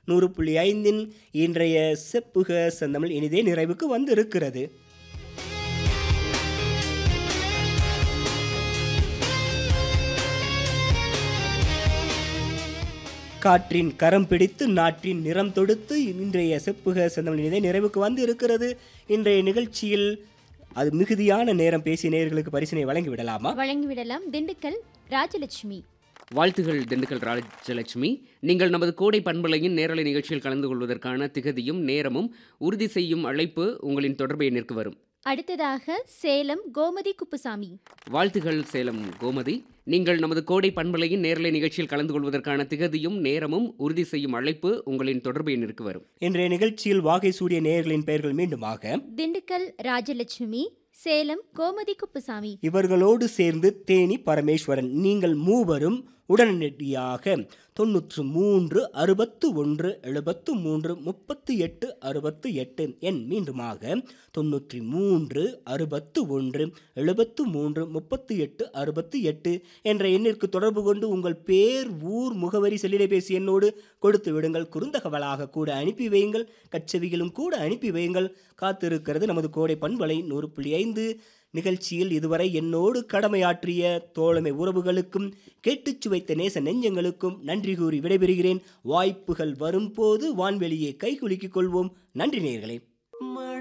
நூறு புள்ளி ஐந்தின் இன்றைய செப்புக செந்தமிழ் இனிதே நிறைவுக்கு வந்திருக்கிறது காற்றின் கரம் பிடித்து நாட்டின் நிறம் தொடுத்து இன்றைய செப்புக செந்தமிழ் இனிதே நிறைவுக்கு வந்து இருக்கிறது இன்றைய நிகழ்ச்சியில் அது மிகுதியான நேரம் பேசிய நேயர்களுக்கு பரிசினை வழங்கி விடலாமா வழங்கிவிடலாம் திண்டுக்கல் ராஜலட்சுமி வாழ்த்துகள் திண்டுக்கல் ராஜலட்சுமி நீங்கள் நமது கோடை பண்பலையின் நேரலை நிகழ்ச்சியில் கலந்து கொள்வதற்கான திகதியும் நேரமும் உறுதி செய்யும் அழைப்பு உங்களின் தொடர்பு எண்ணிற்கு வரும் அடுத்ததாக சேலம் கோமதி குப்புசாமி வாழ்த்துகள் சேலம் கோமதி நீங்கள் நமது கோடை பண்பலையின் நேரலை நிகழ்ச்சியில் கலந்து கொள்வதற்கான திகதியும் நேரமும் உறுதி செய்யும் அழைப்பு உங்களின் தொடர்பு எண்ணிற்கு வரும் இன்றைய நிகழ்ச்சியில் வாகை சூடிய நேயர்களின் பெயர்கள் மீண்டுமாக திண்டுக்கல் ராஜலட்சுமி சேலம் கோமதி குப்புசாமி இவர்களோடு சேர்ந்து தேனி பரமேஸ்வரன் நீங்கள் மூவரும் உடனடியாக தொண்ணூற்று மூன்று அறுபத்து ஒன்று எழுபத்து மூன்று முப்பத்து எட்டு அறுபத்து எட்டு எண் மீண்டுமாக தொண்ணூற்றி மூன்று அறுபத்து ஒன்று எழுபத்து மூன்று முப்பத்து எட்டு அறுபத்து எட்டு என்ற எண்ணிற்கு தொடர்பு கொண்டு உங்கள் பேர் ஊர் முகவரி செல்லிடைபேசி எண்ணோடு கொடுத்து விடுங்கள் குறுந்தகவலாக கூட அனுப்பி வையுங்கள் கச்சவிகளும் கூட அனுப்பி வையுங்கள் காத்திருக்கிறது நமது கோடை பண்பலை நூறு புள்ளி ஐந்து நிகழ்ச்சியில் இதுவரை என்னோடு கடமையாற்றிய தோழமை உறவுகளுக்கும் கேட்டுச் சுவைத்த நேச நெஞ்சங்களுக்கும் நன்றி கூறி விடைபெறுகிறேன் வாய்ப்புகள் வரும்போது வான்வெளியை கைகுலுக்கிக் கொள்வோம் நன்றி நேயர்களே